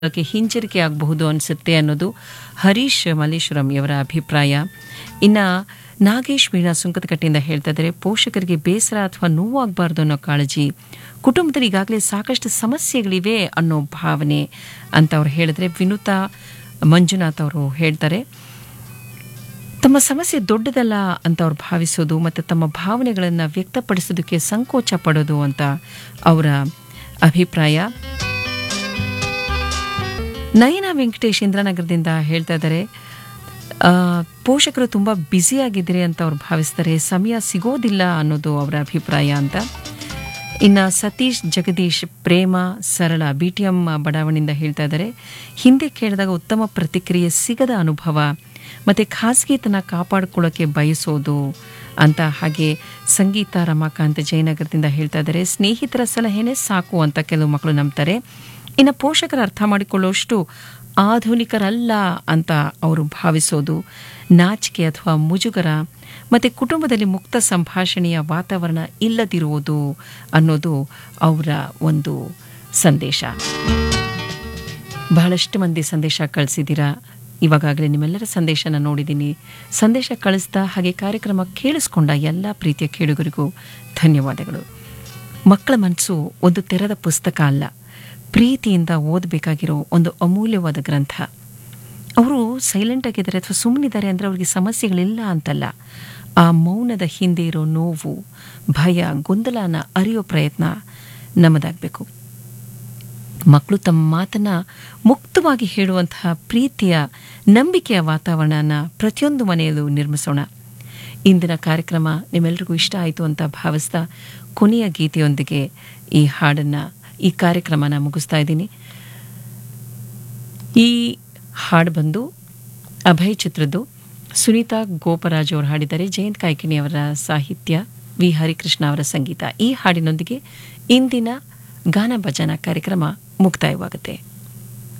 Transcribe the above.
ಅದಕ್ಕೆ ಹಿಂಜರಿಕೆ ಆಗಬಹುದು ಅನಿಸುತ್ತೆ ಅನ್ನೋದು ಹರೀಶ್ ಮಲ್ಲೇಶ್ವರಂ ಇವರ ಅಭಿಪ್ರಾಯ ಇನ್ನು ನಾಗೇಶ್ ಮೀನಾ ಸುಂಕದಕಟ್ಟೆಯಿಂದ ಹೇಳ್ತಾ ಇದ್ದಾರೆ ಪೋಷಕರಿಗೆ ಬೇಸರ ಅಥವಾ ನೋವಾಗಬಾರ್ದು ಅನ್ನೋ ಕಾಳಜಿ ಕುಟುಂಬದಲ್ಲಿ ಈಗಾಗಲೇ ಸಾಕಷ್ಟು ಸಮಸ್ಯೆಗಳಿವೆ ಅನ್ನೋ ಭಾವನೆ ಅಂತ ಅವ್ರು ಹೇಳಿದ್ರೆ ವಿನುತಾ ಮಂಜುನಾಥ್ ಅವರು ಹೇಳ್ತಾರೆ ತಮ್ಮ ಸಮಸ್ಯೆ ದೊಡ್ಡದಲ್ಲ ಅಂತ ಅವ್ರು ಭಾವಿಸೋದು ಮತ್ತು ತಮ್ಮ ಭಾವನೆಗಳನ್ನು ವ್ಯಕ್ತಪಡಿಸೋದಕ್ಕೆ ಸಂಕೋಚ ಪಡೋದು ಅಂತ ಅವರ ಅಭಿಪ್ರಾಯ ನಯನ ವೆಂಕಟೇಶ್ ಇಂದ್ರನಗರದಿಂದ ಹೇಳ್ತಾ ಇದ್ದಾರೆ ಆ, ಪೋಷಕರು ತುಂಬ ಬ್ಯುಸಿಯಾಗಿದ್ದೀರಿ ಅಂತ ಅವ್ರು ಭಾವಿಸ್ತಾರೆ ಸಮಯ ಸಿಗೋದಿಲ್ಲ ಅನ್ನೋದು ಅವರ ಅಭಿಪ್ರಾಯ ಅಂತ ಇನ್ನು ಸತೀಶ್ ಜಗದೀಶ್ ಪ್ರೇಮ ಸರಳ ಬಿ ಟಿ ಎಂ ಬಡಾವಣೆಯಿಂದ ಹೇಳ್ತಾ ಇದ್ದಾರೆ ಹಿಂದೆ ಕೇಳಿದಾಗ ಉತ್ತಮ ಪ್ರತಿಕ್ರಿಯೆ ಸಿಗದ ಅನುಭವ ಮತ್ತು ಖಾಸಗಿತನ ಕಾಪಾಡಿಕೊಳ್ಳೋಕ್ಕೆ ಬಯಸೋದು ಅಂತ ಹಾಗೆ ಸಂಗೀತ ರಮಾಕಾಂತ್ ಜಯನಗರದಿಂದ ಹೇಳ್ತಾ ಇದ್ದಾರೆ ಸ್ನೇಹಿತರ ಸಲಹೆನೇ ಸಾಕು ಅಂತ ಕೆಲವು ಮಕ್ಕಳು ನಂಬ್ತಾರೆ ಇನ್ನು ಪೋಷಕರು ಅರ್ಥ ಮಾಡಿಕೊಳ್ಳುವಷ್ಟು ಆಧುನಿಕರಲ್ಲ ಅಂತ ಅವರು ಭಾವಿಸೋದು ನಾಚಿಕೆ ಅಥವಾ ಮುಜುಗರ ಮತ್ತು ಕುಟುಂಬದಲ್ಲಿ ಮುಕ್ತ ಸಂಭಾಷಣೆಯ ವಾತಾವರಣ ಇಲ್ಲದಿರುವುದು ಅನ್ನೋದು ಅವರ ಒಂದು ಸಂದೇಶ ಬಹಳಷ್ಟು ಮಂದಿ ಸಂದೇಶ ಕಳಿಸಿದ್ದೀರಾ ಇವಾಗಲೇ ನಿಮ್ಮೆಲ್ಲರ ಸಂದೇಶನ ನೋಡಿದ್ದೀನಿ ಸಂದೇಶ ಕಳಿಸ್ದ ಹಾಗೆ ಕಾರ್ಯಕ್ರಮ ಕೇಳಿಸ್ಕೊಂಡ ಎಲ್ಲ ಪ್ರೀತಿಯ ಕೇಳುಗರಿಗೂ ಧನ್ಯವಾದಗಳು ಮಕ್ಕಳ ಮನಸ್ಸು ಒಂದು ತೆರೆದ ಪುಸ್ತಕ ಅಲ್ಲ ಪ್ರೀತಿಯಿಂದ ಓದಬೇಕಾಗಿರೋ ಒಂದು ಅಮೂಲ್ಯವಾದ ಗ್ರಂಥ ಅವರು ಸೈಲೆಂಟ್ ಆಗಿದ್ದಾರೆ ಅಥವಾ ಸುಮ್ಮನಿದ್ದಾರೆ ಅಂದರೆ ಅವ್ರಿಗೆ ಸಮಸ್ಯೆಗಳಿಲ್ಲ ಅಂತಲ್ಲ ಆ ಮೌನದ ಹಿಂದೆ ಇರೋ ನೋವು ಭಯ ಗೊಂದಲನ ಅರಿಯೋ ಪ್ರಯತ್ನ ನಮ್ಮದಾಗಬೇಕು ಮಕ್ಕಳು ತಮ್ಮ ಮಾತನ್ನ ಮುಕ್ತವಾಗಿ ಹೇಳುವಂತಹ ಪ್ರೀತಿಯ ನಂಬಿಕೆಯ ವಾತಾವರಣನ ಪ್ರತಿಯೊಂದು ಮನೆಯಲ್ಲೂ ನಿರ್ಮಿಸೋಣ ಇಂದಿನ ಕಾರ್ಯಕ್ರಮ ನಿಮ್ಮೆಲ್ರಿಗೂ ಇಷ್ಟ ಆಯಿತು ಅಂತ ಭಾವಿಸ್ತಾ ಕೊನೆಯ ಗೀತೆಯೊಂದಿಗೆ ಈ ಹಾಡನ್ನು ಈ ಕಾರ್ಯಕ್ರಮನ ಮುಗಿಸ್ತಾ ಇದ್ದೀನಿ ಈ ಹಾಡು ಬಂದು ಅಭಯ್ ಚಿತ್ರದ್ದು ಸುನೀತಾ ಗೋಪರಾಜ್ ಅವರು ಹಾಡಿದ್ದಾರೆ ಜಯಂತ್ ಕಾಯ್ಕಿಣಿ ಅವರ ಸಾಹಿತ್ಯ ವಿ ಹರಿಕೃಷ್ಣ ಅವರ ಸಂಗೀತ ಈ ಹಾಡಿನೊಂದಿಗೆ ಇಂದಿನ ಗಾನ ಭಜನಾ ಕಾರ್ಯಕ್ರಮ ಮುಕ್ತಾಯವಾಗುತ್ತೆ